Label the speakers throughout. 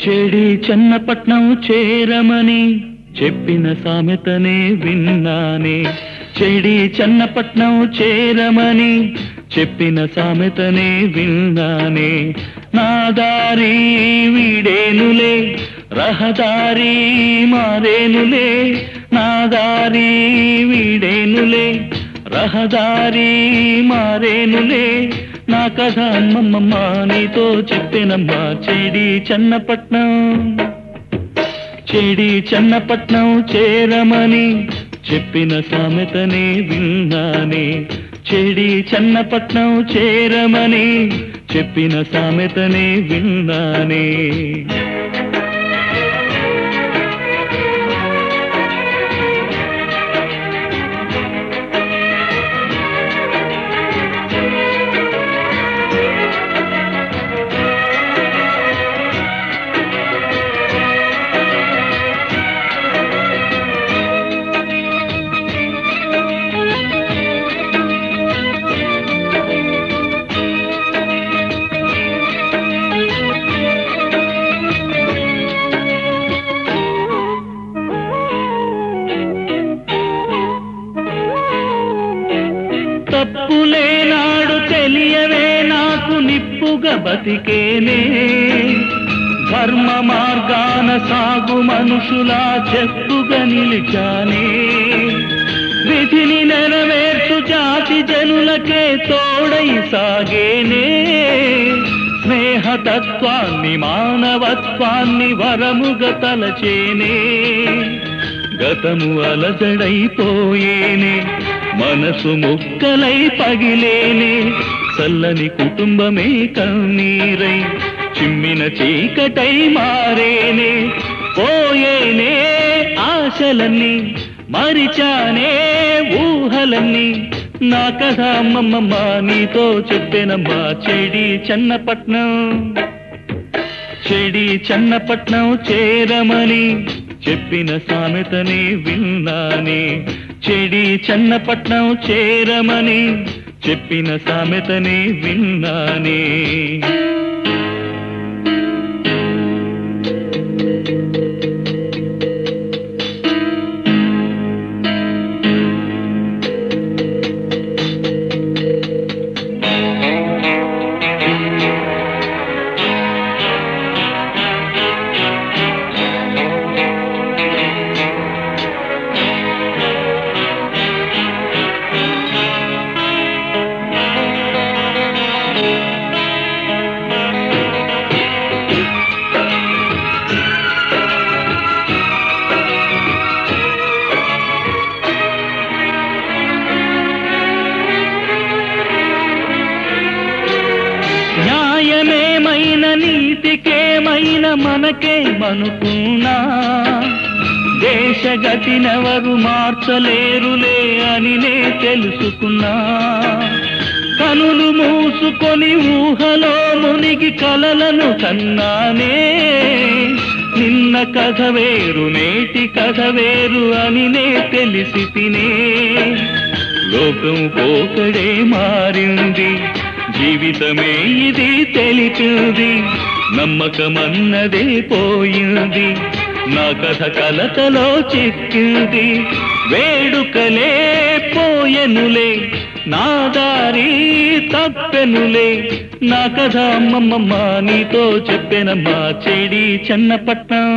Speaker 1: చెడి చెన్నపట్నం చేరమని చెప్పిన సామెతనే విన్నానే చెడి చెన్నపట్నం చేరమని చెప్పిన సామెతనే విన్నానే నా దారి వీడేనులే రహదారి మారేనులే నా దారి వీడేనులే రహదారి మారేనులే నా కథ అమ్మమ్మ నీతో చెప్పినమ్మా చెడి చెన్నపట్నం చెడి చెన్నపట్నం చేరమని చెప్పిన సామెతనే విన్నానే చెడి చెన్నపట్నం చేరమని చెప్పిన సామెతనే విన్నానే తప్పులేనాడు తెలియవే నాకు నిప్పుగా బతికేనే ధర్మ మార్గాన సాగు మనుషులా చెప్పుగా నిలిచానే విధిని నెరవేర్చు జాతి జనులకే తోడై సాగేనే స్నేహతత్వాన్ని మానవత్వాన్ని వరముగా తలచేనే గతము అలజడైపోయేనే మనసు ముక్కలై పగిలేనే చల్లని కుటుంబమే కన్నీరై చిమ్మిన చీకటై మారేనే పోయేనే ఆశలన్నీ మరిచానే ఊహలన్నీ నా కథ అమ్మమ్మ నీతో చెప్పేనమ్మా చెడి చెన్నపట్నం చెడి చెన్నపట్నం చేరమని చెప్పిన సామెతనే విన్నానే చెడి చెన్నపట్నం చేరమని చెప్పిన సామెతనే విన్నానే న్యాయమేమైన నీతికేమైన మనకేమనుకున్నా దేశగతినెవరు మార్చలేరులే అని నే తెలుసుకున్నా కనులు మూసుకొని ఊహలో మునిగి కలలను కన్నానే నిన్న కథ వేరు నేటి కథ వేరు అని నే తెలిసి తినే లోకం పోకడే మారింది జీవితమే ఇది తెలిపింది నమ్మకమన్నదే పోయింది నా కథ కలతలో చిక్కింది వేడుకలే పోయెనులే నా దారి తప్పెనులే నా కథ అమ్మమ్మ నీతో చెప్పెనమ్మా చెడి చెన్నపట్నం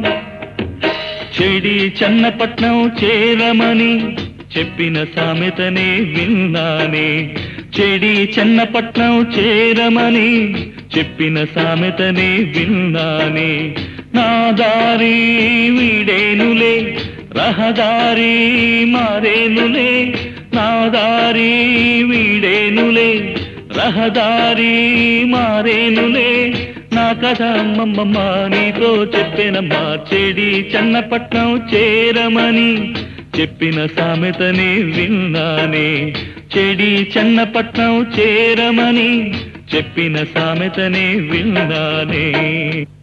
Speaker 1: చెడి చెన్నపట్నం చేరమని చెప్పిన సామెతనే విన్నానే చెడి చెన్నపట్నం చేరమని చెప్పిన సామెతనే విన్నానే నా దారి వీడేనులే రహదారి మారేనులే నా దారి వీడేనులే రహదారి మారేనులే నా కథ అమ్మమ్మ నీతో చెప్పినమ్మా చెడి చెన్నపట్నం చేరమని చెప్పిన సామెతనే విన్నానే చెడి చెన్నపట్నం చేరమని చెప్పిన సామెతనే విన్నానే